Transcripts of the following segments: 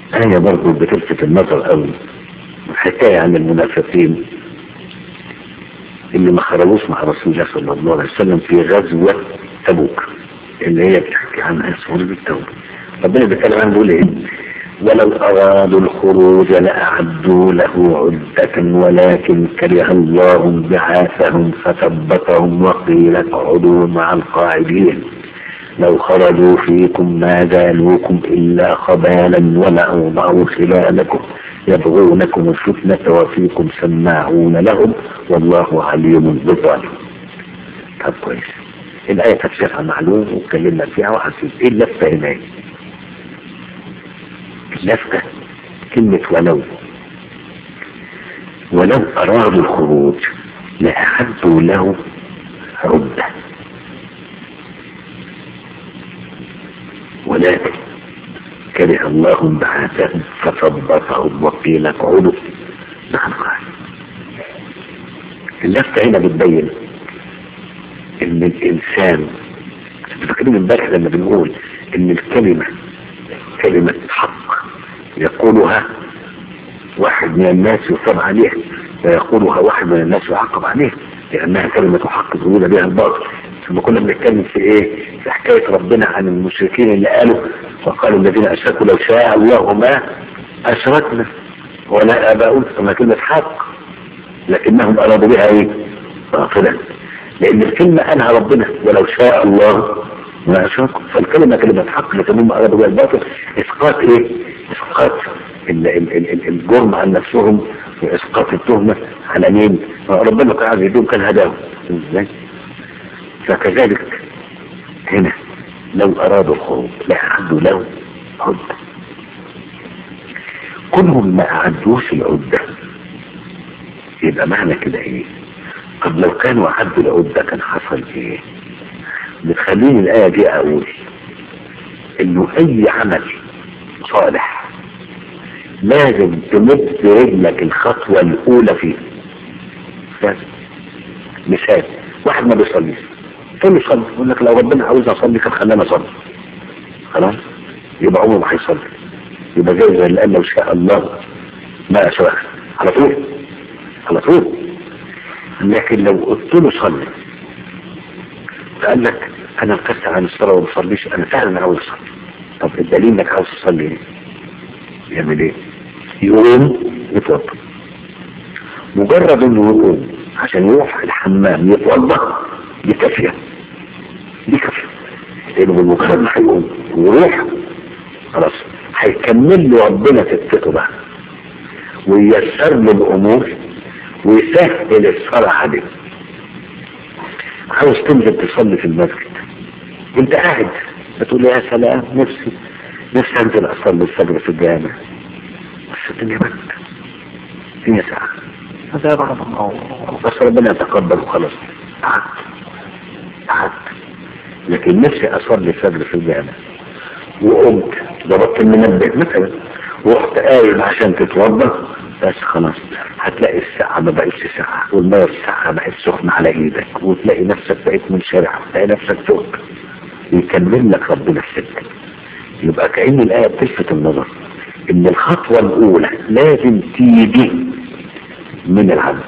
آية برضه بتلفت النظر قوي حكاية عن المنافقين اللي ما خرجوش مع رسول الله صلى الله عليه وسلم في غزوة تبوك اللي هي بتحكي عنها سورة التوبة ربنا بيتكلم عنه بيقول ايه ولو أرادوا الخروج لأعدوا له عدة ولكن كره الله بعاثهم فثبتهم وقيل اقعدوا مع القاعدين لو خرجوا فيكم ما زالوكم إلا خبالا ولأوضعوا خلالكم يبغونكم الفتنة وفيكم سماعون لهم والله عليم بالظالم طب كويس الآية تفسيرها معلوم واتكلمنا فيها وحسيت ايه اللفتة هنا اللفتة كلمة ولو ولو أرادوا الخروج لأعدوا له عدة ولكن كره الله بعاثهم فثبطهم وقيل اقعدوا مع القاعدة اللفتة هنا بتبين ان الانسان فاكرين امبارح لما بنقول ان الكلمة كلمة حق يقولها واحد من الناس يصاب عليها ويقولها واحد من الناس يعاقب عليها لانها كلمة حق تقول بها الباطل ثم كنا بنتكلم في ايه في حكاية ربنا عن المشركين اللي قالوا وقالوا الذين اشركوا لو شاء الله ما اشركنا ولا اباؤنا ثم كلمة حق لكنهم ارادوا بها ايه باطلا لان الكلمة قالها ربنا ولو شاء الله ما اشركوا فالكلمة كلمة حق لكنهم ارادوا بها الباطل اسقاط ايه اسقاط ال ال ال الجرم عن نفسهم واسقاط التهمة على مين ربنا كان عايز يدوم كان هداهم ازاي فكذلك هنا لو أرادوا الخروج لأعدوا له عدة كلهم ما أعدوش العدة يبقى معنى كده ايه طب لو كانوا عدوا العدة كان حصل ايه بتخليني الآية دي أقول إنه أي عمل صالح لازم تمد رجلك الخطوة الأولى فيه لازم مثال واحد ما بيصليش فين يصلي يقول لك لو ربنا عاوز اصلي كان خلاني اصلي خلاص يبقى عمره ما هيصلي يبقى زي زي اللي قال لو شاء الله ما اشاء على طول على طول لكن لو قلت له صلي فقال لك انا مكسر عن الصلاه وما بصليش انا فعلا عاوز اصلي طب الدليل انك عاوز تصلي ايه؟ يعمل ايه؟ يقوم يتوضا مجرد انه يقوم عشان يروح الحمام يتوضا دي كافية دي كافية لانه بالمجرد ما هيقوم ويروح خلاص هيكمل له ربنا تتقه بقى وييسر له الامور ويسهل الصلاة عليه عاوز تنزل تصلي في المسجد وانت قاعد بتقول يا سلام نفسي نفسي انزل اصلي الفجر في الجامع بس الدنيا برد الدنيا ساعة هذا بس ربنا يتقبل وخلاص قعدت قعدت لكن نفسي اصلي الفجر في الجامع وقمت ضربت المنبه مثلا ورحت قايم عشان تتوضا بس خلاص هتلاقي الساعة ما بقتش ساعة والمية الساعة بقت سخنة على ايدك وتلاقي نفسك بقيت منشرع وتلاقي نفسك فوق يكمل لك ربنا السكة يبقى كأن الآية بتلفت النظر ان الخطوة الاولى لازم تيجي من العبد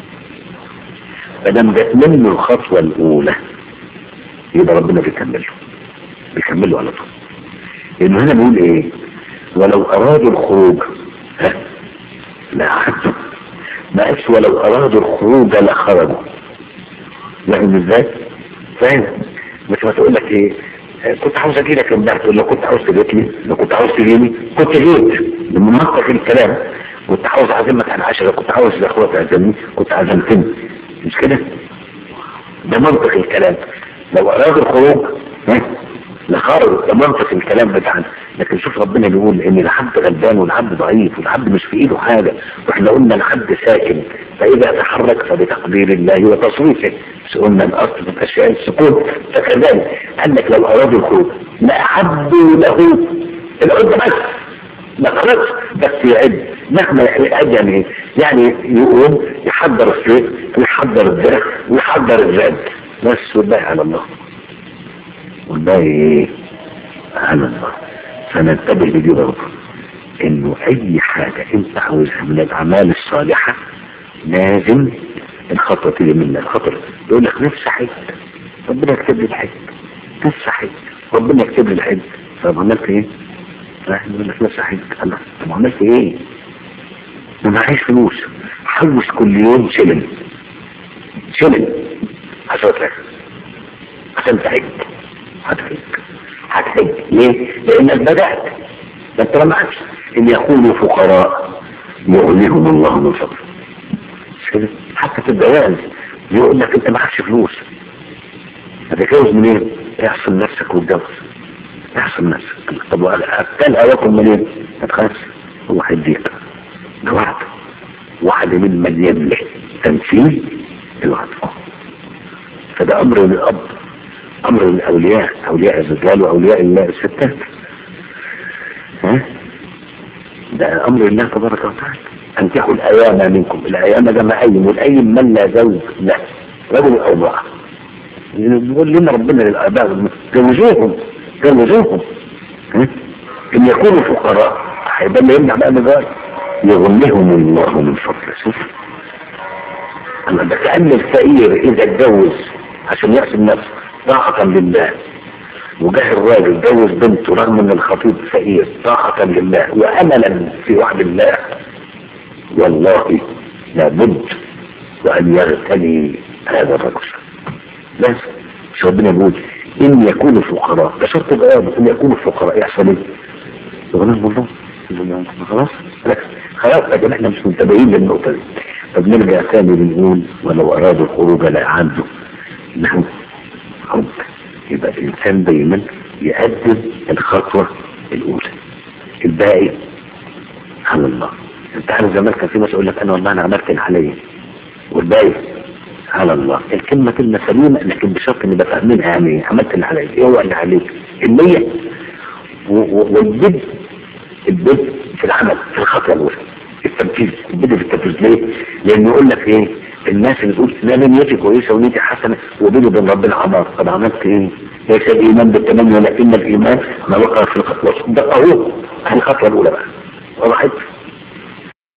فدام جت منه الخطوة الاولى يبقى ربنا بيكمله بيكمله على طول لانه هنا بيقول ايه ولو ارادوا الخروج ها لا عدوا ما قالش ولو ارادوا الخروج لخرجوا فاهم ازاي فاهم بس ما تقول لك ايه كنت عاوز اجي لك امبارح تقول لو كنت عاوز تجيت لي لو كنت عاوز تجيني كنت جيت من منطق الكلام كنت عاوز اعزمك على العشاء كنت عاوز الاخوات تعزمني كنت عزمتني مش كده ده منطق الكلام لو اراد الخروج لخرج ده منطق الكلام بتاعنا لكن شوف ربنا بيقول ان العبد غلبان والعبد ضعيف والعبد مش في ايده حاجه واحنا قلنا العبد ساكن فاذا تحرك فبتقدير الله وتصريفه مش قلنا الاصل في الاشياء السكون فكذلك قال لك لو ارادوا الخروج لاحبوا له العد بس ما خلاص بس يعد مهما يعد يعني ايه؟ يعني يقوم يحضر السيف ويحضر الدرع ويحضر الزاد بس والباقي على الله والباقي ايه؟ على الله فننتبه لدي برضه انه اي حاجة انت عاوزها من الاعمال الصالحة لازم الخطوة تيجي منك الخطوة يقول لك نفسي حج ربنا يكتب لي الحج نفسي حج ربنا يكتب لي الحج طب عملت ايه؟ راح يقول لك نفسي حج الله طب عملت ايه؟ ما معيش فلوس حوش كل يوم شلن شلن عشان لك عشان تحج هتحج هتحج ليه؟ لانك بدأت ده انت ما معكش ان يكونوا فقراء يغنيهم الله من فضله كده حتى في الجواز يقول لك انت معكش فلوس هتتجوز منين؟ احصل نفسك واتجوز احصل نفسك طب اكلها واكل منين؟ ما تخافش هو هيديك ده وعد وعد من من يملك تنفيذ الوعد فده امر للاب امر للاولياء اولياء الرجال واولياء الله الستات ها ده امر الله تبارك وتعالى انكحوا الايام منكم الايام ده مأيم والايم من لا زوج له رجل او امرأة يقول لنا ربنا للاباء زوجوهم زوجوهم ها؟ ان يكونوا فقراء هيبقى اللي يمنع بقى من يغنيهم الله من فضله شوف اما ده كأن الفقير اذا اتجوز عشان يحسن نفسه طاعة لله وجاه الراجل جوز بنته رغم ان الخطيب فقير طاعة لله واملا في وعد الله والله لابد وان يغتني هذا الرجل بس مش ربنا يقول ان يكونوا فقراء ده شرط الجواب ان يكونوا فقراء يحصل ايه؟ يغنيهم الله خلاص خلاص يا جماعه احنا مش منتبهين للنقطه دي طب نرجع تاني بنقول ولو ارادوا الخروج لأعدوا له عمق يبقى الإنسان دايما يقدم الخطوة الأولى الباقي على الله انت عارف زمان كان في ناس يقول لك انا والله انا عملت اللي عليا والباقي على الله الكلمة كلمة سليمة لكن بشرط ان يبقى فاهمينها يعني عملت اللي عليا ايه هو اللي عليك النية والبدء البدء في العمل في الخطوة الأولى التنفيذ البدء في التنفيذ ليه؟ لأنه يقول لك ايه الناس اللي تقول لا انا نيتي كويسه ونيتي حسنه وبيني وبين ربنا عمار طب عملت ايه؟ ليس الايمان بالتمني ولكن الايمان ما وقع في الخطوه ده اهو الخطوه الاولى بقى وضحت